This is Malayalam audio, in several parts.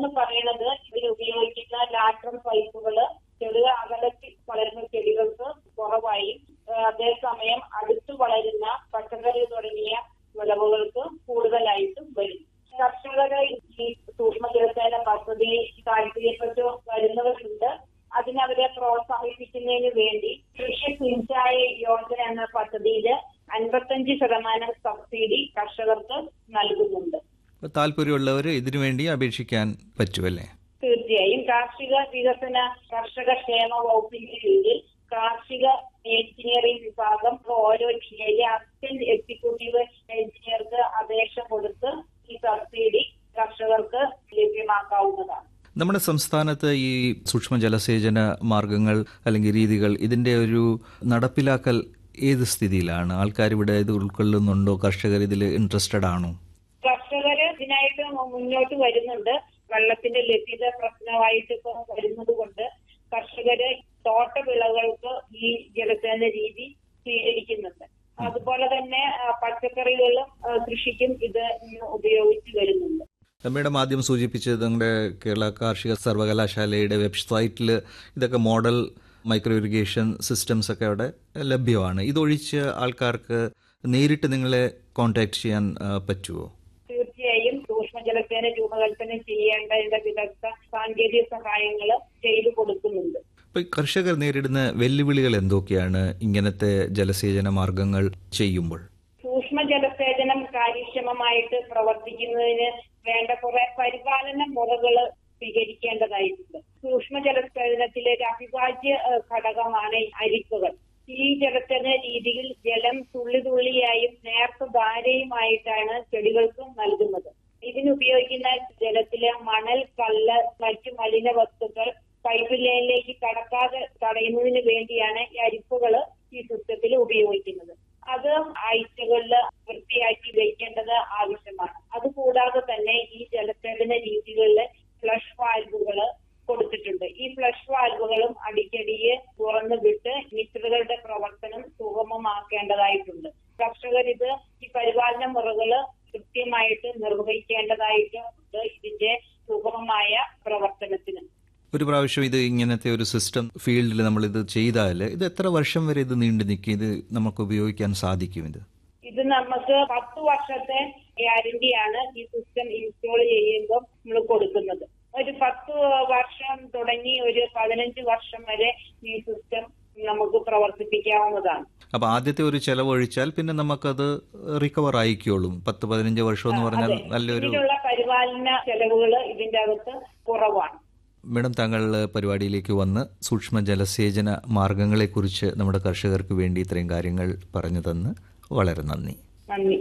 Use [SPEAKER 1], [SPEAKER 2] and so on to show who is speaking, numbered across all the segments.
[SPEAKER 1] എന്ന് പറയുന്നത് ഇതിൽ ഉപയോഗിക്കുന്ന ലാറ്ററൽ പൈപ്പുകള് ചെറിയ അകലത്തിൽ വളരുന്ന ചെടികൾക്ക് കുറവായി ഏഹ് അതേസമയം അടുത്തു വളരുന്ന പച്ചക്കറി തുടങ്ങിയ വിളവുകൾക്ക് കൂടുതലായിട്ടും വരും കർഷകര് ഈ സൂക്ഷ്മ ജലസേന പദ്ധതി താല്പര്യപ്പെട്ടു വരുന്നവരുണ്ട് അതിനവരെ പ്രോത്സാഹിപ്പിക്കുന്നതിന് വേണ്ടി കൃഷി സിഞ്ചായ യോജന എന്ന പദ്ധതിയിൽ അൻപത്തഞ്ച് ശതമാനം സബ്സിഡി കർഷകർക്ക് നൽകുന്നുണ്ട്
[SPEAKER 2] താല്പര്യമുള്ളവർ ഇതിനുവേണ്ടി അപേക്ഷിക്കാൻ പറ്റുമല്ലേ
[SPEAKER 1] തീർച്ചയായും കാർഷിക വികസന കർഷക ക്ഷേമ വകുപ്പിന്റെ കീഴിൽ കാർഷിക എഞ്ചിനീയറിംഗ് വിഭാഗം ഓരോ ജില്ലയിലെ അസിസ്റ്റന്റ് എക്സിക്യൂട്ടീവ് എഞ്ചിനീയർക്ക് അപേക്ഷ കൊടുത്ത് ഈ സബ്സിഡി കർഷകർക്ക് ലഭ്യമാക്കാവുന്നതാണ്
[SPEAKER 2] നമ്മുടെ സംസ്ഥാനത്ത് ഈ സൂക്ഷ്മ ജലസേചന മാർഗങ്ങൾ അല്ലെങ്കിൽ രീതികൾ ഇതിന്റെ ഒരു നടപ്പിലാക്കൽ ഏത് സ്ഥിതിയിലാണ് ആൾക്കാർ ഇവിടെ ഇത് ഉൾക്കൊള്ളുന്നുണ്ടോ കർഷകർ ഇതിൽ ഇൻട്രസ്റ്റഡ് ആണോ
[SPEAKER 1] കർഷകര് ഇതിനായിട്ട് മുന്നോട്ട് വരുന്നുണ്ട് വെള്ളത്തിന്റെ ലഭ്യത പ്രശ്നമായിട്ട് ഇപ്പൊ വരുന്നത് കൊണ്ട് കർഷകര് തോട്ടവിളകൾക്ക് ഈ ജലസേന രീതി സ്വീകരിക്കുന്നുണ്ട് അതുപോലെ തന്നെ ആ, പച്ചക്കറികളും ആ, കൃഷിക്കും ഇത് ഇന്ന് ഉപയോഗിച്ച് വരുന്നുണ്ട്
[SPEAKER 2] മേഡം ആദ്യം സൂചിപ്പിച്ചത് നമ്മുടെ കേരള കാർഷിക സർവകലാശാലയുടെ വെബ്സൈറ്റിൽ ഇതൊക്കെ മോഡൽ മൈക്രോ ഇറിഗേഷൻ സിസ്റ്റംസ് ഒക്കെ അവിടെ ലഭ്യമാണ് ഇതൊഴിച്ച് ആൾക്കാർക്ക് നേരിട്ട് നിങ്ങളെ കോൺടാക്ട് ചെയ്യാൻ ആ, പറ്റുമോ
[SPEAKER 1] തീർച്ചയായും സൂക്ഷ്മ ജലസേന രൂപകൽപ്പന ചെയ്യേണ്ടതിന്റെ വിദഗ്ധ സാങ്കേതിക സഹായങ്ങൾ ചെയ്തു കൊടുക്കുന്നുണ്ട്
[SPEAKER 2] ഇപ്പൊ ഈ കർഷകർ നേരിടുന്ന വെല്ലുവിളികൾ എന്തൊക്കെയാണ് ഇങ്ങനത്തെ ജലസേചന മാർഗങ്ങൾ ചെയ്യുമ്പോൾ
[SPEAKER 1] സൂക്ഷ്മ ജലസേചനം കാര്യക്ഷമമായിട്ട് പ്രവർത്തിക്കുന്നതിന് വേണ്ട കുറെ പരിപാലന മുറകൾ സ്വീകരിക്കേണ്ടതായിട്ടുണ്ട് സൂക്ഷ്മ ജലസേചനത്തിലെ ഒരു അവിഭാജ്യ ഏഹ്, ഘടകമാണ് ഈ അരിപ്പുകൾ ഈ ജലസേചന രീതിയിൽ ജലം തുള്ളി തുള്ളിയായും നേർത്ത ധാരയുമായിട്ടാണ് ചെടികൾക്ക് നൽകുന്നത് ഇതിനുപയോഗിക്കുന്ന ജലത്തിലെ മണൽ കല്ല് മറ്റു മലിന വസ്തുക്കൾ പൈപ്പ് ലൈനിലേക്ക് കടക്കാതെ തടയുന്നതിന് വേണ്ടിയാണ് ഈ അരിപ്പുകൾ ഈ സിസ്റ്റത്തിൽ ഉപയോഗിക്കുന്നത് അത് ആഴ്ചകളിൽ വൃത്തിയാക്കി വയ്ക്കേണ്ടത് ആവശ്യമാണ് അതുകൂടാതെ തന്നെ ഈ ജലസേചന രീതികളിൽ ഫ്ലഷ് വാൽവുകൾ കൊടുത്തിട്ടുണ്ട് ഈ ഫ്ലഷ് വാൽവുകളും അടിക്കടിയെ തുറന്നു വിട്ട് മിശ്രികളുടെ പ്രവർത്തനം സുഗമമാക്കേണ്ടതായിട്ടുണ്ട് കർഷകർ ഇത് ഈ പരിപാലന മുറകള് കൃത്യമായിട്ട് നിർവഹിക്കേണ്ടതായിട്ടുണ്ട് ഇതിന്റെ സുഗമമായ പ്രവർത്തനത്തിന്
[SPEAKER 2] ഒരു പ്രാവശ്യം ഇത് ഇങ്ങനത്തെ ഒരു സിസ്റ്റം ഫീൽഡിൽ നമ്മൾ ഇത് ചെയ്താൽ ഇത് എത്ര വർഷം വരെ ഇത് നീണ്ടു നിൽക്കും ഇത് നമുക്ക് ഉപയോഗിക്കാൻ സാധിക്കും ഇത്
[SPEAKER 1] ഇത് നമുക്ക് പത്ത് വർഷത്തെ ഗ്യാരണ്ടിയാണ് ഈ സിസ്റ്റം ഇൻസ്റ്റാൾ ചെയ്യുമ്പോൾ നമ്മൾ കൊടുക്കുന്നത് ഒരു പത്ത് വർഷം തുടങ്ങി ഒരു പതിനഞ്ച് വർഷം വരെ ഈ സിസ്റ്റം നമുക്ക് പ്രവർത്തിപ്പിക്കാവുന്നതാണ്
[SPEAKER 2] അപ്പൊ ആദ്യത്തെ ഒരു ചെലവ് ഒഴിച്ചാൽ പിന്നെ നമുക്കത് റിക്കവർ ആയിക്കോളും പത്ത് പതിനഞ്ച് വർഷം എന്ന് പറഞ്ഞാൽ നല്ലൊരു
[SPEAKER 1] ഇതിനുള്ള പരിപാലന ചെലവുകൾ ഇതിന്റെ അകത്ത് കുറവാണ്
[SPEAKER 2] മേഡം താങ്കൾ പരിപാടിയിലേക്ക് വന്ന് സൂക്ഷ്മ ജലസേചന മാർഗങ്ങളെക്കുറിച്ച് നമ്മുടെ കർഷകർക്ക് വേണ്ടി ഇത്രയും കാര്യങ്ങൾ പറഞ്ഞു തന്ന് വളരെ നന്ദി
[SPEAKER 1] നന്ദി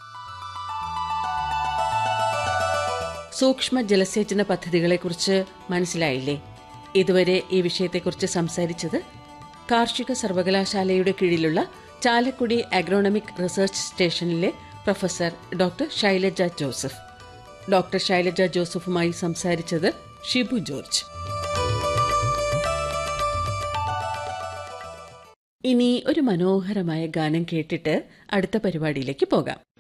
[SPEAKER 3] സൂക്ഷ്മ ജലസേചന പദ്ധതികളെക്കുറിച്ച് മനസ്സിലായില്ലേ ഇതുവരെ ഈ വിഷയത്തെക്കുറിച്ച് സംസാരിച്ചത് കാർഷിക സർവകലാശാലയുടെ കീഴിലുള്ള ചാലക്കുടി അഗ്രോണമിക് റിസർച്ച് സ്റ്റേഷനിലെ professor doctor Shailaja Joseph doctor Shailaja ജോസഫുമായി സംസാരിച്ചത് ഷിബു ജോർജ് ഇനി ഒരു മനോഹരമായ ഗാനം കേട്ടിട്ട് അടുത്ത പരിപാടിയിലേക്ക് പോകാം